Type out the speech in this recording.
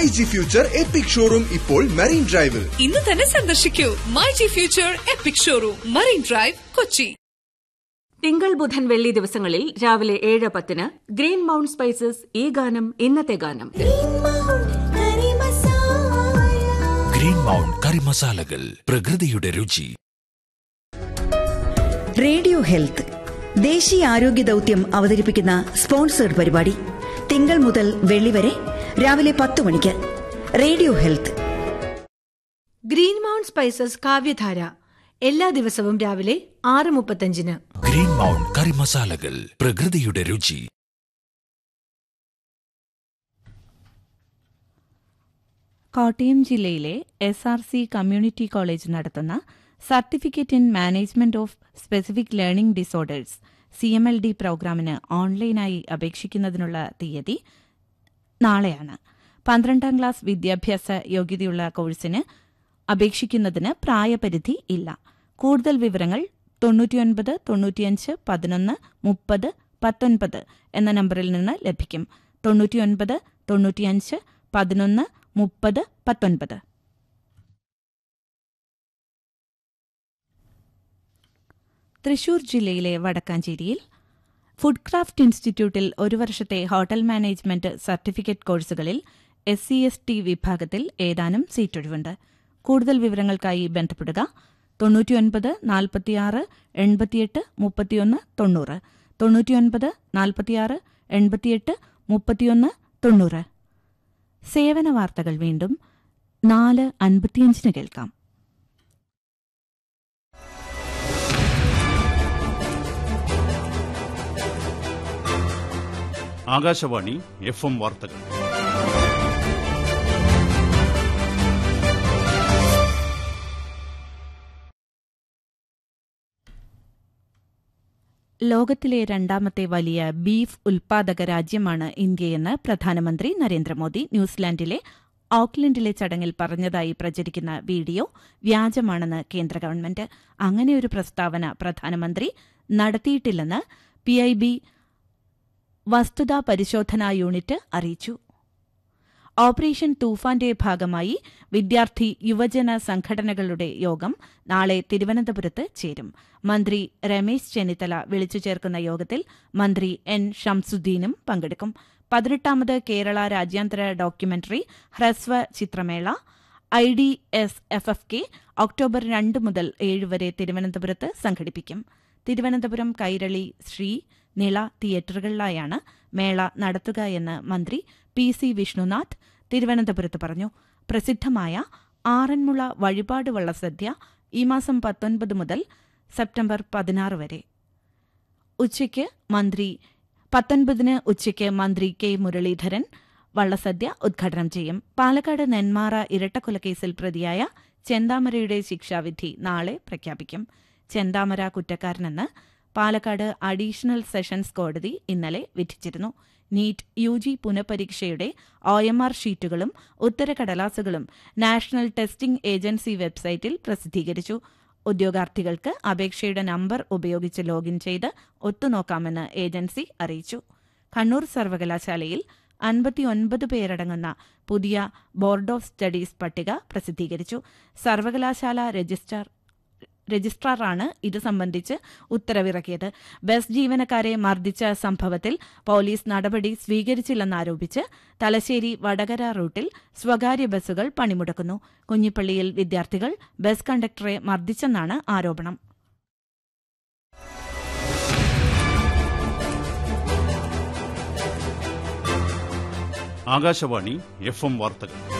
my G future epic showroom ഇപ്പോൾ marine ഡ്രൈവിൽ ഇന്ന് തന്നെ സന്ദർശിക്കൂ my G future epic showroom marine drive Kochi തിങ്കൾ ബുധൻ വെള്ളി ദിവസങ്ങളിൽ രാവിലെ ഏഴ് പത്തിന് ഗ്രീൻ മൗണ്ട് സ്പൈസസ് ഈ ഗാനം ഇന്നത്തെ ഗാനം ഗ്രീൻ മൗണ്ട് കറി മസാലകൾ പ്രകൃതിയുടെ രുചി റേഡിയോ ഹെൽത്ത് ദേശീയ ആരോഗ്യ ദൗത്യം അവതരിപ്പിക്കുന്ന സ്പോൺസേഡ് പരിപാടി തിങ്കൾ മുതൽ വെള്ളി വരെ രാവിലെ പത്ത് മണിക്ക് radio health green mount spices Kavyadhara എല്ലാ ദിവസവും രാവിലെ ആറ് മുപ്പത്തഞ്ചിന് ഗ്രീൻ മൗണ്ട് കറി മസാലകൾ പ്രകൃതിയുടെ രുചി കോട്ടയം ജില്ലയിലെ S R C community college നടത്തുന്ന certificate in management of specific learning disorders C M L D പ്രോഗ്രാമിന് ഓൺലൈനായി അപേക്ഷിക്കുന്നതിനുള്ള തീയതി നാളെയാണ് പന്ത്രണ്ടാം ക്ലാസ് വിദ്യാഭ്യാസ യോഗ്യതയുള്ള കോഴ്സിന് അപേക്ഷിക്കുന്നതിന് പ്രായപരിധി ഇല്ല കൂടുതൽ വിവരങ്ങൾ തൊണ്ണൂറ്റിയൊൻപത് തൊണ്ണൂറ്റിയഞ്ച് പതിനൊന്ന് മുപ്പത് പത്തൊൻപത് എന്ന നമ്പറിൽ നിന്ന് ലഭിക്കും തൊണ്ണൂറ്റിയൊൻപത് തൊണ്ണൂറ്റിയഞ്ച് പതിനൊന്ന് മുപ്പത് പത്തൊൻപത് തൃശൂർ ജില്ലയിലെ വടക്കാഞ്ചേരിയിൽ ഫുഡ് ക്രാഫ്റ്റ് ഇൻസ്റ്റിറ്റ്യൂട്ടിൽ ഒരു വർഷത്തെ ഹോട്ടൽ മാനേജ്മെന്റ് സർട്ടിഫിക്കറ്റ് കോഴ്സുകളിൽ എസ് സി എസ് ടി വിഭാഗത്തിൽ ഏതാനും സീറ്റൊഴിവുണ്ട് കൂടുതൽ വിവരങ്ങൾക്കായി ബന്ധപ്പെടുക തൊണ്ണൂറ്റിയൊൻപത് നാൽപ്പത്തിയാറ് എൺപത്തിയെട്ട് മുപ്പത്തിയൊന്ന് തൊണ്ണൂറ് തൊണ്ണൂറ്റിയൊൻപത് നാൽപ്പത്തിയാറ് എൺപത്തിയെട്ട് മുപ്പത്തിയൊന്ന് തൊണ്ണൂറ് സേവന വാർത്തകൾ വീണ്ടും നാല് അൻപത്തിയഞ്ചിന് കേൾക്കാം ആകാശവാണി എഫ് എം വാർത്തകൾ ലോകത്തിലെ രണ്ടാമത്തെ വലിയ ബീഫ് ഉൽപാദക രാജ്യമാണ് ഇന്ത്യയെന്ന് പ്രധാനമന്ത്രി നരേന്ദ്രമോദി ന്യൂസിലാൻഡിലെ ഓക്ലൻഡിലെ ചടങ്ങിൽ പറഞ്ഞതായി പ്രചരിക്കുന്ന വീഡിയോ വ്യാജമാണെന്ന് കേന്ദ്ര ഗവൺമെന്റ് അങ്ങനെയൊരു പ്രസ്താവന പ്രധാനമന്ത്രി നടത്തിയിട്ടില്ലെന്ന് പിഐബി വസ്തുതാ പരിശോധനാ യൂണിറ്റ് അറിയിച്ചു ഓപ്പറേഷൻ തൂഫാന്റെ ഭാഗമായി വിദ്യാർത്ഥി യുവജന സംഘടനകളുടെ യോഗം നാളെ തിരുവനന്തപുരത്ത് ചേരും മന്ത്രി രമേശ് ചെന്നിത്തല വിളിച്ചു ചേർക്കുന്ന യോഗത്തിൽ മന്ത്രി എൻ ഷംസുദ്ദീനും പങ്കെടുക്കും പതിനെട്ടാമത് കേരള രാജ്യാന്തര ഡോക്യുമെന്ററി ഹ്രസ്വ ചിത്രമേള I D S F F K October രണ്ട് മുതൽ ഏഴ് വരെ തിരുവനന്തപുരത്ത് സംഘടിപ്പിക്കും തിരുവനന്തപുരം കൈരളി ശ്രീ നിള തിയേറ്ററുകളിലായാണ് മേള നടത്തുകയെന്ന് മന്ത്രി പി സി വിഷ്ണുനാഥ് തിരുവനന്തപുരത്ത് പറഞ്ഞു പ്രസിദ്ധമായ ആറന്മുള വഴിപാട് വള്ളസദ്യ ഈ മാസം പത്തൊൻപത് മുതൽ സെപ്റ്റംബർ പതിനാറ് വരെ ഉച്ചയ്ക്ക് മന്ത്രി പത്തൊൻപതിന് ഉച്ചയ്ക്ക് മന്ത്രി കെ മുരളീധരൻ വള്ളസദ്യ ഉദ്ഘാടനം ചെയ്യും പാലക്കാട് നെന്മാറ ഇരട്ടക്കൊലക്കേസിൽ പ്രതിയായ ചെന്താമരയുടെ ശിക്ഷാവിധി നാളെ പ്രഖ്യാപിക്കും ചെന്താമര കുറ്റക്കാരനെന്ന് പാലക്കാട് അഡീഷണൽ സെഷൻസ് കോടതി ഇന്നലെ വിധിച്ചിരുന്നു നീറ്റ് യു ജി പുനഃപരീക്ഷയുടെ ഒ എം ആർ ഷീറ്റുകളും ഉത്തരക്കടലാസുകളും നാഷണൽ ടെസ്റ്റിംഗ് ഏജൻസി വെബ്സൈറ്റിൽ പ്രസിദ്ധീകരിച്ചു ഉദ്യോഗാർത്ഥികൾക്ക് അപേക്ഷയുടെ നമ്പർ ഉപയോഗിച്ച് ലോഗിൻ ചെയ്ത് ഒത്തുനോക്കാമെന്ന് ഏജൻസി അറിയിച്ചു കണ്ണൂർ സർവകലാശാലയിൽ അൻപത്തിയൊൻപത് പേരടങ്ങുന്ന പുതിയ ബോർഡ് ഓഫ് സ്റ്റഡീസ് പട്ടിക പ്രസിദ്ധീകരിച്ചു സർവകലാശാല രജിസ്ട്രാർ രജിസ്ട്രാറാണ് ഇത് സംബന്ധിച്ച് ഉത്തരവിറക്കിയത് ബസ് ജീവനക്കാരെ മർദ്ദിച്ച സംഭവത്തിൽ പോലീസ് നടപടി സ്വീകരിച്ചില്ലെന്നാരോപിച്ച് തലശ്ശേരി വടകര റൂട്ടിൽ സ്വകാര്യ ബസ്സുകൾ പണിമുടക്കുന്നു കുഞ്ഞിപ്പള്ളിയിൽ വിദ്യാർത്ഥികൾ ബസ് കണ്ടക്ടറെ മർദ്ദിച്ചെന്നാണ് ആരോപണം ആകാശവാണി എഫ് എം വാർത്തകൾ